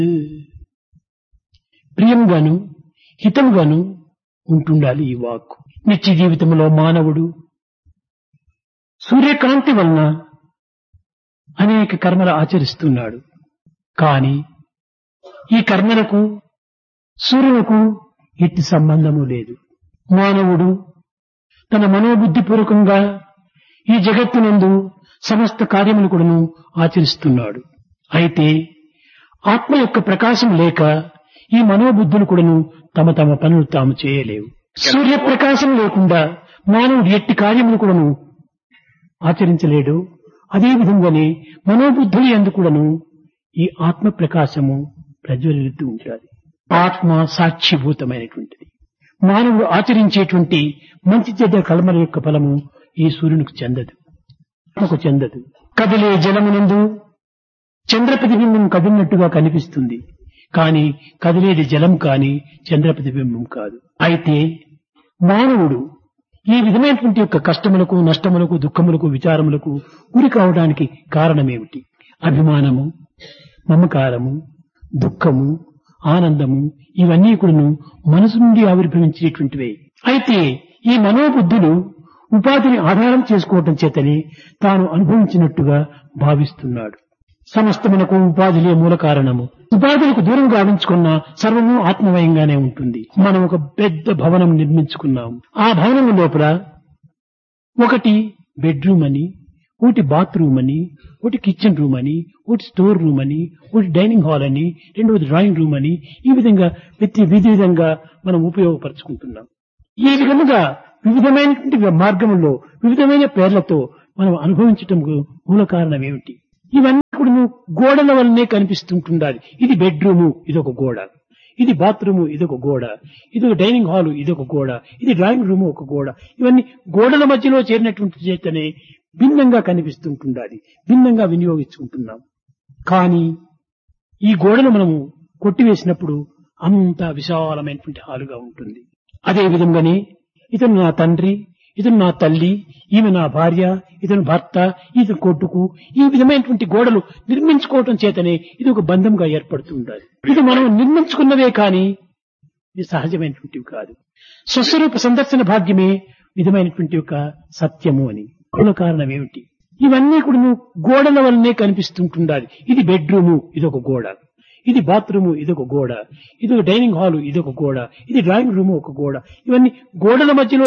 ప్రియంగాను హితంగాను ఉంటుండాలి ఈ వాక్కు నిత్య జీవితంలో మానవుడు సూర్యకాంతి వలన అనేక కర్మలు ఆచరిస్తున్నాడు కాని ఈ కర్మలకు సూర్యులకు ఎట్టి సంబంధము లేదు మానవుడు తన మనోబుద్ధిపూర్వకంగా ఈ జగత్తునందు సమస్త కార్యములు కూడాను ఆచరిస్తున్నాడు అయితే ఆత్మ యొక్క ప్రకాశం లేక ఈ మనోబుద్ధులు కూడాను తమ తమ పనులు తాము చేయలేవు సూర్యప్రకాశం లేకుండా మానవుడు ఎట్టి కార్యములు కూడాను ఆచరించలేడు అదే విధంగానే మనోబుద్ధులు ఎందు కూడాను ఈ ఆత్మ ప్రకాశము ప్రజ్వలిస్తూ ఉంటుంది ఆత్మ సాక్షిభూతమైనటువంటిది మానవుడు ఆచరించేటువంటి మంచి చెడ్డ కర్మల యొక్క ఫలము ఈ సూర్యునికి చెందదు ఆత్మకు చెందదు కదిలే జలమునందు చంద్ర ప్రతిబింబం కదిలినట్టుగా కనిపిస్తుంది కానీ కదిలేది జలం కాని చంద్ర ప్రతిబింబం కాదు అయితే మానవుడు ఈ విధమైనటువంటి యొక్క కష్టములకు నష్టములకు దుఃఖములకు విచారములకు గురి కావడానికి కారణమేమిటి అభిమానము మమకారము దుఃఖము ఆనందము ఇవన్నీ కూడాను మనసు నుండి ఆవిర్భవించేటువంటివే అయితే ఈ మనోబుద్ధులు ఉపాధిని ఆధారం చేసుకోవటం చేతనే తాను అనుభవించినట్టుగా భావిస్తున్నాడు సమస్తమునకు ఉపాధిలే మూల కారణము ఉపాధులకు దూరం గావించుకున్న సర్వము ఆత్మమయంగానే ఉంటుంది మనం ఒక పెద్ద భవనం నిర్మించుకున్నాం ఆ భవనం లోపల ఒకటి బెడ్రూమ్ అని ఒకటి బాత్రూమ్ అని ఒకటి కిచెన్ రూమ్ అని ఒకటి స్టోర్ రూమ్ అని ఒకటి డైనింగ్ హాల్ అని రెండవది డ్రాయింగ్ రూమ్ అని ఈ విధంగా ప్రతి విధి విధంగా మనం ఉపయోగపరుచుకుంటున్నాం ఈ విధముగా వివిధమైనటువంటి మార్గంలో వివిధమైన పేర్లతో మనం అనుభవించటం మూల కారణం ఏమిటి ఇవన్నీ కూడా గోడల వల్లనే కనిపిస్తుంటుండాలి ఇది బెడ్రూము ఇదొక గోడ ఇది బాత్రూము ఇదొక గోడ ఇది ఒక డైనింగ్ హాల్ ఇదొక గోడ ఇది డ్రాయింగ్ రూమ్ ఒక గోడ ఇవన్నీ గోడల మధ్యలో చేరినటువంటి చేతనే భిన్నంగా కనిపిస్తుంటుండాలి భిన్నంగా వినియోగించుకుంటున్నాం కానీ ఈ గోడను మనము కొట్టివేసినప్పుడు అంత విశాలమైనటువంటి హాలుగా ఉంటుంది అదే విధంగానే ఇతను నా తండ్రి ఇతను నా తల్లి ఈమె నా భార్య ఇతను భర్త ఇతను కొట్టుకు ఈ విధమైనటువంటి గోడలు నిర్మించుకోవటం చేతనే ఇది ఒక బంధంగా ఏర్పడుతూ ఉండాలి ఇది మనం నిర్మించుకున్నవే కానీ ఇది సహజమైనటువంటివి కాదు స్వస్వరూప సందర్శన భాగ్యమే విధమైనటువంటి ఒక సత్యము అని మూల కారణం ఏమిటి ఇవన్నీ కూడా గోడల వల్లనే కనిపిస్తుంటుండాలి ఇది బెడ్రూము ఇదొక గోడ ఇది బాత్రూము ఇదొక గోడ ఇది ఒక డైనింగ్ హాల్ ఇదొక గోడ ఇది డ్రాయింగ్ రూమ్ ఒక గోడ ఇవన్నీ గోడల మధ్యలో